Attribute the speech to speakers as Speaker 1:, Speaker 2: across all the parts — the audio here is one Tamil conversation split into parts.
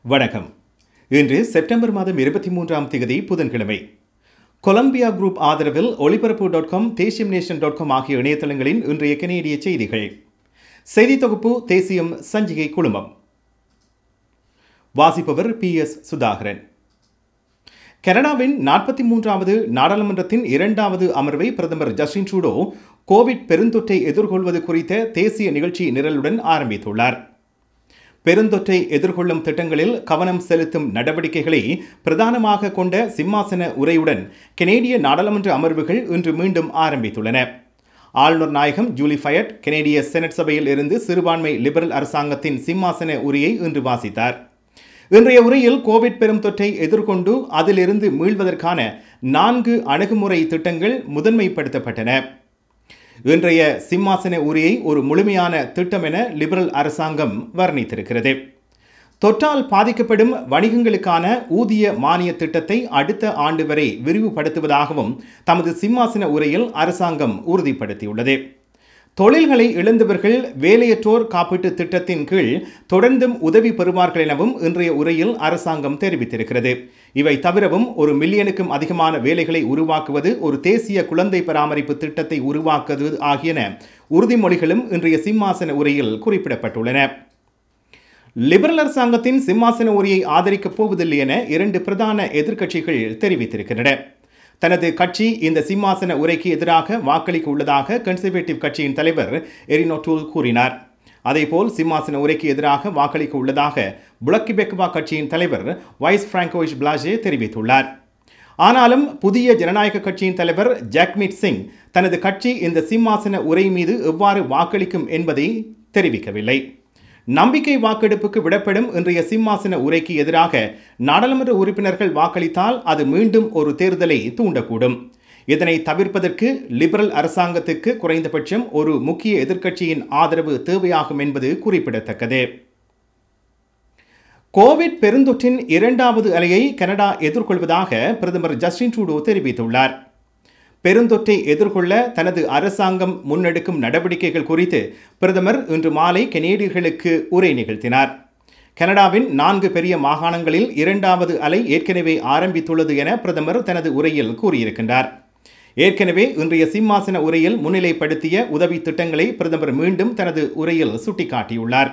Speaker 1: வணக்கம் இன்று செப்டம்பர் மாதம் இருபத்தி மூன்றாம் தேதி புதன்கிழமை கொலம்பியா குரூப் ஆதரவில் ஒளிபரப்பு டாட் காம் தேசியம் நேஷன் டாட் காம் ஆகிய இணையதளங்களின் இன்றைய கனேடிய செய்திகள் செய்தி தொகுப்பு தேசியம் சஞ்சிகை குழுமம் வாசிப்பவர் பி எஸ் சுதாகரன் கனடாவின் நாற்பத்தி மூன்றாவது நாடாளுமன்றத்தின் இரண்டாவது அமர்வை பிரதமர் ஜஸ்டின் ட்ரூடோ கோவிட் பெருந்தொற்றை எதிர்கொள்வது குறித்த தேசிய நிகழ்ச்சி நிரலுடன் ஆரம்பித்துள்ளார் பெருந்தொற்றை எதிர்கொள்ளும் திட்டங்களில் கவனம் செலுத்தும் நடவடிக்கைகளை பிரதானமாக கொண்ட சிம்மாசன உரையுடன் கெனேடிய நாடாளுமன்ற அமர்வுகள் இன்று மீண்டும் ஆரம்பித்துள்ளன ஆளுநர் நாயகம் ஜூலி ஃபயட் கெனேடிய செனட் சபையில் இருந்து சிறுபான்மை லிபரல் அரசாங்கத்தின் சிம்மாசன உரையை இன்று வாசித்தார் இன்றைய உரையில் கோவிட் பெரும் தொற்றை எதிர்கொண்டு அதிலிருந்து மீள்வதற்கான நான்கு அணுகுமுறை திட்டங்கள் முதன்மைப்படுத்தப்பட்டன இன்றைய சிம்மாசன உரையை ஒரு முழுமையான திட்டம் என லிபரல் அரசாங்கம் வர்ணித்திருக்கிறது தொற்றால் பாதிக்கப்படும் வணிகங்களுக்கான ஊதிய மானிய திட்டத்தை அடுத்த ஆண்டு வரை விரிவுபடுத்துவதாகவும் தமது சிம்மாசன உரையில் அரசாங்கம் உறுதிப்படுத்தியுள்ளது தொழில்களை இழந்தவர்கள் வேலையற்றோர் காப்பீட்டு திட்டத்தின் கீழ் தொடர்ந்தும் உதவி பெறுவார்கள் எனவும் இன்றைய உரையில் அரசாங்கம் தெரிவித்திருக்கிறது இவை தவிரவும் ஒரு மில்லியனுக்கும் அதிகமான வேலைகளை உருவாக்குவது ஒரு தேசிய குழந்தை பராமரிப்பு திட்டத்தை உருவாக்குவது ஆகியன உறுதிமொழிகளும் இன்றைய சிம்மாசன உரையில் குறிப்பிடப்பட்டுள்ளன லிபரல் அரசாங்கத்தின் சிம்மாசன உரையை ஆதரிக்கப் போவதில்லை என இரண்டு பிரதான எதிர்க்கட்சிகள் தெரிவித்திருக்கின்றன தனது கட்சி இந்த சிம்மாசன உரைக்கு எதிராக வாக்களிக்க உள்ளதாக கன்சர்வேட்டிவ் கட்சியின் தலைவர் எரினோட்டூல் கூறினார் அதேபோல் சிம்மாசன உரைக்கு எதிராக வாக்களிக்க உள்ளதாக புளக்கிபெக்வா கட்சியின் தலைவர் வைஸ் பிராங்கோயிஷ் பிளாஜே தெரிவித்துள்ளார் ஆனாலும் புதிய ஜனநாயக கட்சியின் தலைவர் ஜாக்மீட் சிங் தனது கட்சி இந்த சிம்மாசன உரை மீது எவ்வாறு வாக்களிக்கும் என்பதை தெரிவிக்கவில்லை நம்பிக்கை வாக்கெடுப்புக்கு விடப்படும் இன்றைய சிம்மாசன உரைக்கு எதிராக நாடாளுமன்ற உறுப்பினர்கள் வாக்களித்தால் அது மீண்டும் ஒரு தேர்தலை தூண்டக்கூடும் இதனை தவிர்ப்பதற்கு லிபரல் அரசாங்கத்துக்கு குறைந்தபட்சம் ஒரு முக்கிய எதிர்க்கட்சியின் ஆதரவு தேவையாகும் என்பது குறிப்பிடத்தக்கது கோவிட் பெருந்தொற்றின் இரண்டாவது அலையை கனடா எதிர்கொள்வதாக பிரதமர் ஜஸ்டின் ட்ரூடோ தெரிவித்துள்ளார் பெருந்தொற்றை எதிர்கொள்ள தனது அரசாங்கம் முன்னெடுக்கும் நடவடிக்கைகள் குறித்து பிரதமர் இன்று மாலை கெனேடியர்களுக்கு உரை நிகழ்த்தினார் கனடாவின் நான்கு பெரிய மாகாணங்களில் இரண்டாவது அலை ஏற்கனவே ஆரம்பித்துள்ளது என பிரதமர் தனது உரையில் கூறியிருக்கின்றார் ஏற்கனவே இன்றைய சிம்மாசன உரையில் முன்னிலைப்படுத்திய உதவி திட்டங்களை பிரதமர் மீண்டும் தனது உரையில் சுட்டிக்காட்டியுள்ளார்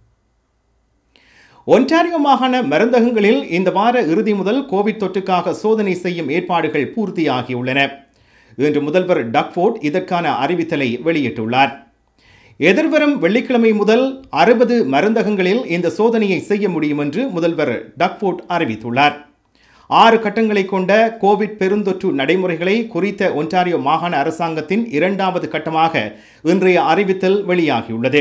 Speaker 1: ஒன்டாரியோ மாகாண மருந்தகங்களில் இந்த வார இறுதி முதல் கோவிட் தொற்றுக்காக சோதனை செய்யும் ஏற்பாடுகள் பூர்த்தியாகியுள்ளன இன்று முதல்வர் டக்ஃபோர்ட் இதற்கான அறிவித்தலை வெளியிட்டுள்ளார் எதிர்வரும் வெள்ளிக்கிழமை முதல் அறுபது மருந்தகங்களில் இந்த சோதனையை செய்ய முடியும் என்று முதல்வர் டக்ஃபோர்ட் அறிவித்துள்ளார் ஆறு கட்டங்களை கொண்ட கோவிட் பெருந்தொற்று நடைமுறைகளை குறித்த ஒன்டாரியோ மாகாண அரசாங்கத்தின் இரண்டாவது கட்டமாக இன்றைய அறிவித்தல் வெளியாகியுள்ளது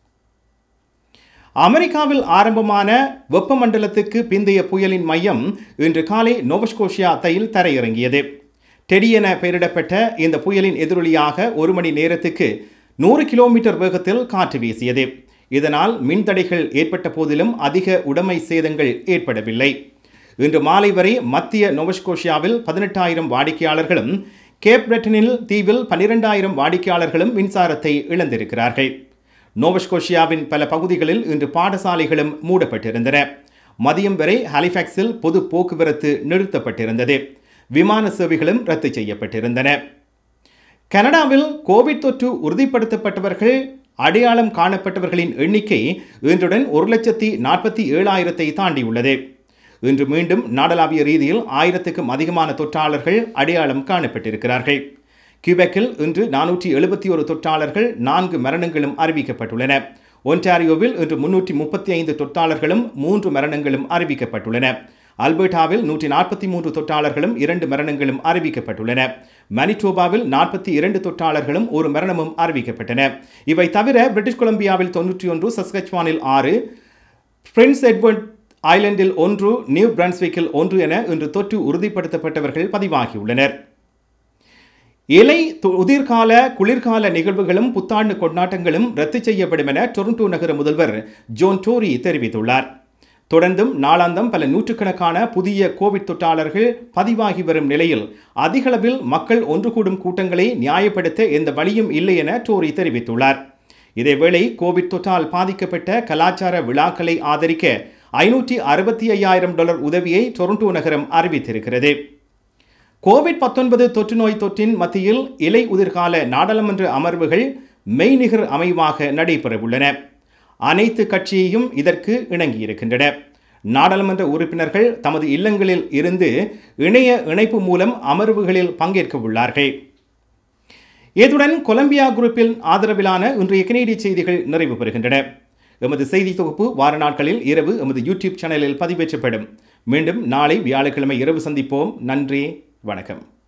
Speaker 1: அமெரிக்காவில் ஆரம்பமான வெப்பமண்டலத்துக்கு பிந்தைய புயலின் மையம் இன்று காலை நோவஸ்கோஷியா தையில் தரையிறங்கியது டெடி என பெயரிடப்பட்ட இந்த புயலின் எதிரொலியாக ஒரு மணி நேரத்துக்கு நூறு கிலோமீட்டர் வேகத்தில் காற்று வீசியது இதனால் மின்தடைகள் ஏற்பட்ட போதிலும் அதிக உடைமை சேதங்கள் ஏற்படவில்லை இன்று மாலை வரை மத்திய நோவஸ்கோஷியாவில் பதினெட்டாயிரம் வாடிக்கையாளர்களும் கேப் பிரிட்டனில் தீவில் பன்னிரெண்டாயிரம் வாடிக்கையாளர்களும் மின்சாரத்தை இழந்திருக்கிறார்கள் நோவஸ்கோஷியாவின் பல பகுதிகளில் இன்று பாடசாலைகளும் மூடப்பட்டிருந்தன மதியம் வரை ஹாலிஃபாக்ஸில் பொது போக்குவரத்து நிறுத்தப்பட்டிருந்தது விமான சேவைகளும் ரத்து செய்யப்பட்டிருந்தன கனடாவில் கோவிட் தொற்று உறுதிப்படுத்தப்பட்டவர்கள் அடையாளம் காணப்பட்டவர்களின் எண்ணிக்கை இன்றுடன் ஒரு லட்சத்தி நாற்பத்தி ஏழாயிரத்தை தாண்டியுள்ளது இன்று மீண்டும் நாடளாவிய ரீதியில் ஆயிரத்துக்கும் அதிகமான தொற்றாளர்கள் அடையாளம் காணப்பட்டிருக்கிறார்கள் கியூபெக்கில் இன்று நானூற்றி எழுபத்தி ஒரு தொற்றாளர்கள் நான்கு மரணங்களும் அறிவிக்கப்பட்டுள்ளன ஒன்டாரியோவில் இன்று முன்னூற்றி முப்பத்தி ஐந்து தொற்றாளர்களும் மூன்று மரணங்களும் அறிவிக்கப்பட்டுள்ளன அல்பர்டாவில் நூற்றி நாற்பத்தி மூன்று தொற்றாளர்களும் இரண்டு மரணங்களும் அறிவிக்கப்பட்டுள்ளன மனிடோபாவில் நாற்பத்தி இரண்டு தொற்றாளர்களும் ஒரு மரணமும் அறிவிக்கப்பட்டன இவை தவிர பிரிட்டிஷ் கொலம்பியாவில் தொன்னூற்றி ஒன்று சஸ்கச்வானில் ஆறு பிரின்ஸ் எட்வர்ட் ஐலண்டில் ஒன்று நியூ பிரன்ஸ்விக்கில் ஒன்று என இன்று தொற்று உறுதிப்படுத்தப்பட்டவர்கள் பதிவாகியுள்ளனர் இலை உதிர்கால குளிர்கால நிகழ்வுகளும் புத்தாண்டு கொண்டாட்டங்களும் ரத்து செய்யப்படும் என டொரண்டோ நகர முதல்வர் ஜோன் டோரி தெரிவித்துள்ளார் தொடர்ந்தும் நாளாந்தம் பல நூற்றுக்கணக்கான புதிய கோவிட் தொற்றாளர்கள் பதிவாகி வரும் நிலையில் அதிகளவில் மக்கள் ஒன்று கூடும் கூட்டங்களை நியாயப்படுத்த எந்த வழியும் இல்லை என டோரி தெரிவித்துள்ளார் இதேவேளை கோவிட் தொற்றால் பாதிக்கப்பட்ட கலாச்சார விழாக்களை ஆதரிக்க ஐநூற்றி அறுபத்தி ஐயாயிரம் டாலர் உதவியை டொரண்டோ நகரம் அறிவித்திருக்கிறது கோவிட் பத்தொன்பது தொற்று நோய் தொற்றின் மத்தியில் இலை உதிர்கால நாடாளுமன்ற அமர்வுகள் மெய்நிகர் அமைவாக நடைபெறவுள்ளன அனைத்து கட்சியையும் இதற்கு இணங்கியிருக்கின்றன நாடாளுமன்ற உறுப்பினர்கள் தமது இல்லங்களில் இருந்து இணைய இணைப்பு மூலம் அமர்வுகளில் பங்கேற்க உள்ளார்கள் இத்துடன் கொலம்பியா குரூப்பின் ஆதரவிலான இன்றைய கனேடிய செய்திகள் நிறைவு பெறுகின்றன எமது செய்தி தொகுப்பு வார நாட்களில் இரவு எமது யூடியூப் சேனலில் பதிவேற்றப்படும் மீண்டும் நாளை வியாழக்கிழமை இரவு சந்திப்போம் நன்றி வணக்கம்